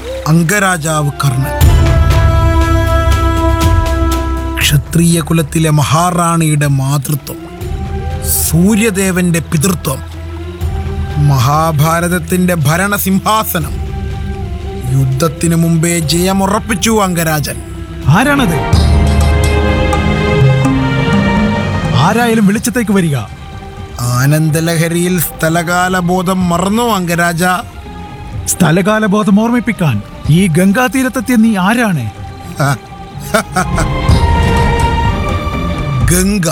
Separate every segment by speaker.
Speaker 1: അംഗരാജാവ് കർണൻ ക്ഷത്രിയ കുലത്തിലെ മഹാറാണിയുടെ മാതൃത്വം സൂര്യദേവന്റെ പിതൃത്വം മഹാഭാരതത്തിന്റെ ഭരണസിംഹാസനം യുദ്ധത്തിനു മുമ്പേ ജയമുറപ്പിച്ചു അംഗരാജൻ
Speaker 2: ആരാണത് ആരായാലും വെളിച്ചത്തേക്ക് വരിക
Speaker 1: ആനന്ദലഹരിയിൽ സ്ഥലകാലബോധം മറന്നു അംഗരാജ
Speaker 2: സ്ഥലകാലബോധം ഓർമ്മിപ്പിക്കാൻ ഈ ഗംഗാതീരത്തെത്തിയ നീ ആരാണ്
Speaker 1: ഗംഗ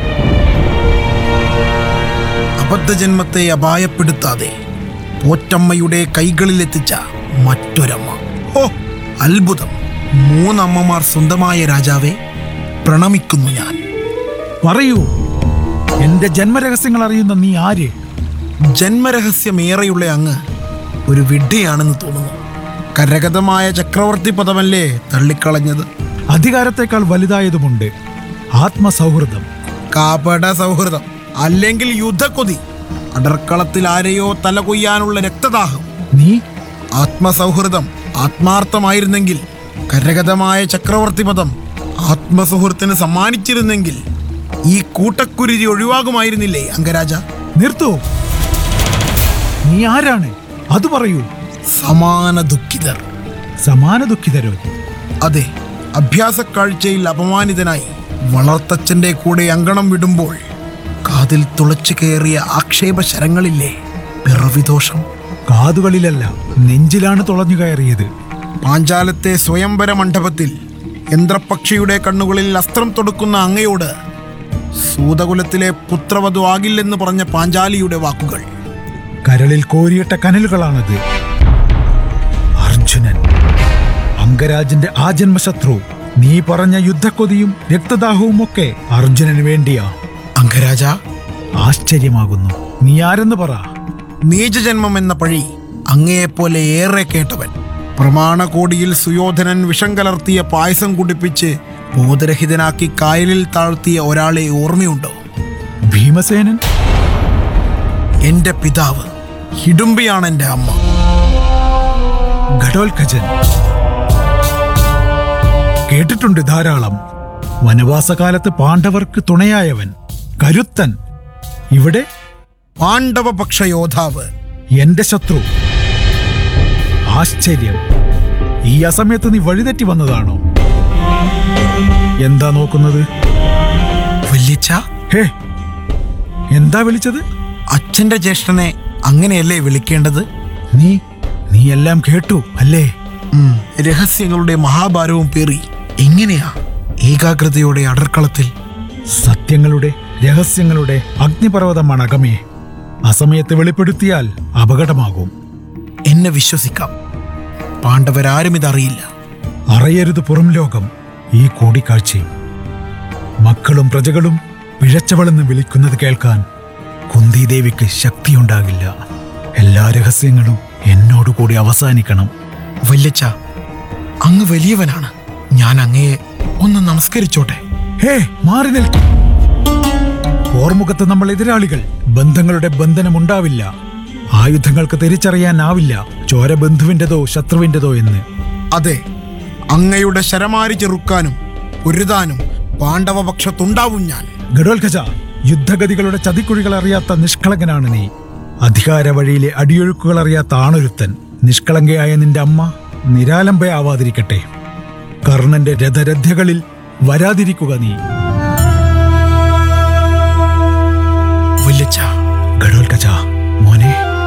Speaker 1: അബദ്ധജന്മത്തെ അപായപ്പെടുത്താതെ പോറ്റമ്മയുടെ കൈകളിലെത്തിച്ച മറ്റൊരമ്മ ഓ അത്ഭുതം മൂന്നമ്മമാർ സ്വന്തമായ രാജാവെ പ്രണമിക്കുന്നു ഞാൻ
Speaker 2: പറയൂ എന്റെ ജന്മരഹസ്യങ്ങൾ അറിയുന്ന നീ ആര്
Speaker 1: ജന്മരഹസ്യമേറെയുള്ള അങ്ങ് ഒരു വിഡ്ഢിയാണെന്ന് തോന്നുന്നു കരഗതമായ ചക്രവർത്തി പദമല്ലേ തള്ളിക്കളഞ്ഞത്
Speaker 2: അധികാരത്തെക്കാൾ വലുതായതുമുണ്ട് ആത്മസൗഹൃദം
Speaker 1: കാപട സൗഹൃദം അല്ലെങ്കിൽ യുദ്ധക്കൊതി അടർക്കളത്തിൽ ആരെയോ തല കൊയ്യാനുള്ള രക്തദാഹം
Speaker 2: നീ
Speaker 1: ആത്മസൗഹൃദം ആത്മാർത്ഥമായിരുന്നെങ്കിൽ കരഗതമായ ചക്രവർത്തി പദം ആത്മസുഹൃത്തിന് സമ്മാനിച്ചിരുന്നെങ്കിൽ ഈ കൂട്ടക്കുരുതി ഒഴിവാകുമായിരുന്നില്ലേ അംഗരാജ
Speaker 2: നിർത്തൂ നീ ആരാണ് അത് പറയൂ
Speaker 1: സമാന ദുഃഖിതർ
Speaker 2: സമാന ദുഃഖിതരോ
Speaker 1: അതെ അഭ്യാസക്കാഴ്ചയിൽ അപമാനിതനായി വളർത്തച്ഛന്റെ കൂടെ അങ്കണം വിടുമ്പോൾ കാതിൽ തുളച്ചു കയറിയ ആക്ഷേപ ശരങ്ങളില്ലേ പിറവിദോഷം
Speaker 2: കാതുകളിലല്ല നെഞ്ചിലാണ് തുളഞ്ഞു കയറിയത്
Speaker 1: പാഞ്ചാലത്തെ സ്വയംവര മണ്ഡപത്തിൽ യന്ത്രപക്ഷിയുടെ കണ്ണുകളിൽ അസ്ത്രം തൊടുക്കുന്ന അങ്ങയോട് സൂതകുലത്തിലെ പുത്രവധു ആകില്ലെന്ന് പറഞ്ഞ പാഞ്ചാലിയുടെ വാക്കുകൾ
Speaker 2: കരളിൽ കോരിയിട്ട കനലുകളാണത് അർജുനൻ അംഗരാജന്റെ ആജന്മശത്രു നീ പറഞ്ഞ യുദ്ധക്കൊതിയും രക്തദാഹവും ഒക്കെ അർജുനന് വേണ്ടിയാ
Speaker 1: അംഗരാജ
Speaker 2: ആശ്ചര്യമാകുന്നു നീ ആരെന്ന് പറ
Speaker 1: നീചജന്മം എന്ന പഴി അങ്ങയെപ്പോലെ ഏറെ കേട്ടവൻ പ്രമാണകോടിയിൽ സുയോധനൻ വിഷം കലർത്തിയ പായസം കുടിപ്പിച്ച് ബോധരഹിതനാക്കി കായലിൽ താഴ്ത്തിയ ഒരാളെ ഓർമ്മയുണ്ടോ
Speaker 2: ഭീമസേനൻ
Speaker 1: എന്റെ പിതാവ് ഹിഡുംബിയാണ് എന്റെ അമ്മ
Speaker 2: ഘടോത്കജൻ കേട്ടിട്ടുണ്ട് ധാരാളം വനവാസകാലത്ത് പാണ്ഡവർക്ക് തുണയായവൻ കരുത്തൻ ഇവിടെ
Speaker 1: പാണ്ഡവപക്ഷ യോദ്ധാവ്
Speaker 2: എന്റെ ശത്രു ആശ്ചര്യം ഈ അസമയത്ത് നീ വഴിതെറ്റി വന്നതാണോ എന്താ നോക്കുന്നത്
Speaker 1: വല്യച്ഛ
Speaker 2: ഹേ എന്താ വിളിച്ചത്
Speaker 1: അച്ഛന്റെ ജ്യേഷ്ഠനെ അങ്ങനെയല്ലേ വിളിക്കേണ്ടത്
Speaker 2: നീ നീ എല്ലാം കേട്ടു അല്ലേ
Speaker 1: ഉം, രഹസ്യങ്ങളുടെ മഹാഭാരവും പേറി എങ്ങനെയാ ഏകാഗ്രതയോടെ അടർക്കളത്തിൽ
Speaker 2: സത്യങ്ങളുടെ രഹസ്യങ്ങളുടെ അഗ്നിപർവ്വതമാണ് അകമേ അസമയത്ത് വെളിപ്പെടുത്തിയാൽ അപകടമാകും
Speaker 1: എന്നെ വിശ്വസിക്കാം പാണ്ഡവരാരും ഇതറിയില്ല
Speaker 2: അറിയരുത് പുറം ലോകം ഈ കൂടിക്കാഴ്ചയും മക്കളും പ്രജകളും പിഴച്ചവളെന്ന് വിളിക്കുന്നത് കേൾക്കാൻ കുന്തിദേവിക്ക് ശക്തിയുണ്ടാകില്ല എല്ലാ രഹസ്യങ്ങളും എന്നോടുകൂടി അവസാനിക്കണം
Speaker 1: വല്യച്ഛ അങ്ങ് വലിയവനാണ് ഞാൻ അങ്ങയെ ഒന്ന് നമസ്കരിച്ചോട്ടെ
Speaker 2: ഹേ മാറി നിൽക്കും ഓർമുഖത്ത് നമ്മൾ എതിരാളികൾ ബന്ധങ്ങളുടെ ബന്ധനമുണ്ടാവില്ല ആയുധങ്ങൾക്ക് തിരിച്ചറിയാനാവില്ല ചോര ബന്ധുവിൻ്റെതോ ശത്രുവിൻ്റെതോ എന്ന്
Speaker 1: അതെ അങ്ങയുടെ ശരമാരി ചെറുക്കാനും പൊരുതാനും പാണ്ഡവപക്ഷത്തുണ്ടാവും ഞാൻ
Speaker 2: ഗഡോൽഖജ യുദ്ധഗതികളുടെ ചതിക്കുഴികൾ അറിയാത്ത നിഷ്കളങ്കനാണ് നീ അധികാര വഴിയിലെ അടിയൊഴുക്കുകൾ അറിയാത്ത ആണൊരുത്തൻ നിഷ്കളങ്കയായ നിന്റെ അമ്മ നിരാലംബയാവാതിരിക്കട്ടെ കർണന്റെ രഥരഥ്യകളിൽ വരാതിരിക്കുക നീ